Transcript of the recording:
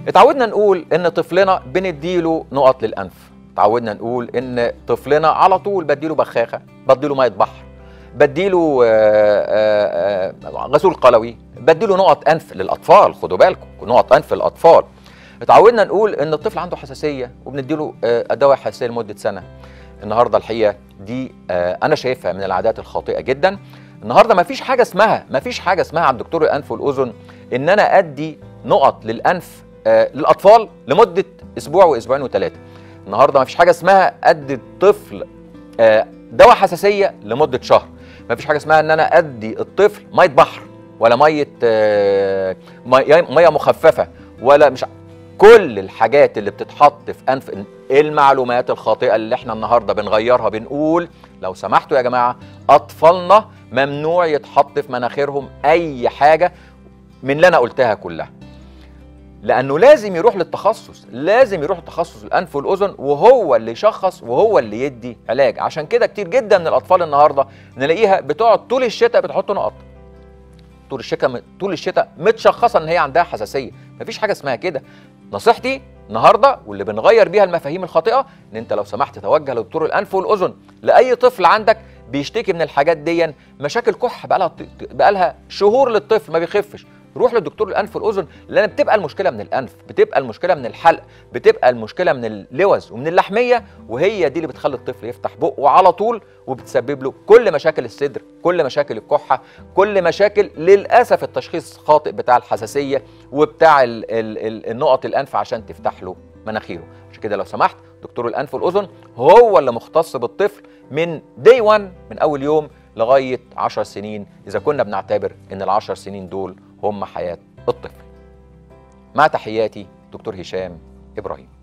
اتعودنا نقول ان طفلنا بنديله نقط للانف اتعودنا نقول ان طفلنا على طول بديله بخاخه بديله ميه بحر بديله آه، آه، آه، غسول قلوي بديله نقط انف للاطفال خدوا بالكم نقط انف للاطفال اتعودنا نقول ان الطفل عنده حساسيه وبنديله آه، دواء حساسيه لمده سنه النهارده الحقيقه دي آه، انا شايفها من العادات الخاطئه جدا النهارده ما فيش حاجه اسمها ما فيش حاجه اسمها عند دكتور الانف والاذن ان انا ادي نقط للانف آه، للاطفال لمده اسبوع واسبوعين وثلاثه النهارده ما فيش حاجه اسمها ادي الطفل آه، دواء حساسيه لمده شهر ما فيش حاجه اسمها ان انا ادي الطفل ميه بحر ولا ميه آه، ميه مية مخففه ولا مش ع- كل الحاجات اللي بتتحط في انف المعلومات الخاطئه اللي احنا النهارده بنغيرها بنقول لو سمحتوا يا جماعه اطفالنا ممنوع يتحط في مناخيرهم اي حاجه من اللي انا قلتها كلها لانه لازم يروح للتخصص لازم يروح لتخصص الانف والاذن وهو اللي يشخص وهو اللي يدي علاج عشان كده كتير جدا من الاطفال النهارده نلاقيها بتقعد طول الشتاء بتحط نقط طول الشتاء طول الشتاء متشخصه ان هي عندها حساسيه مفيش حاجه اسمها كده نصيحتي النهارده واللي بنغير بيها المفاهيم الخاطئه ان انت لو سمحت توجه لدكتور الانف والاذن لاي طفل عندك بيشتكي من الحاجات دي مشاكل كح بقى لها بقى لها شهور للطفل ما بيخفش روح لدكتور الانف والاذن لان بتبقى المشكله من الانف بتبقى المشكله من الحلق بتبقى المشكله من اللوز ومن اللحميه وهي دي اللي بتخلي الطفل يفتح بقه على طول وبتسبب له كل مشاكل الصدر كل مشاكل الكحه كل مشاكل للاسف التشخيص خاطئ بتاع الحساسيه وبتاع ال ال ال النقط الانف عشان تفتح له مناخيره عشان كده لو سمحت دكتور الانف والاذن هو اللي مختص بالطفل من دي 1 من اول يوم لغايه 10 سنين اذا كنا بنعتبر ان ال 10 سنين دول هم حياه الطفل مع تحياتي دكتور هشام ابراهيم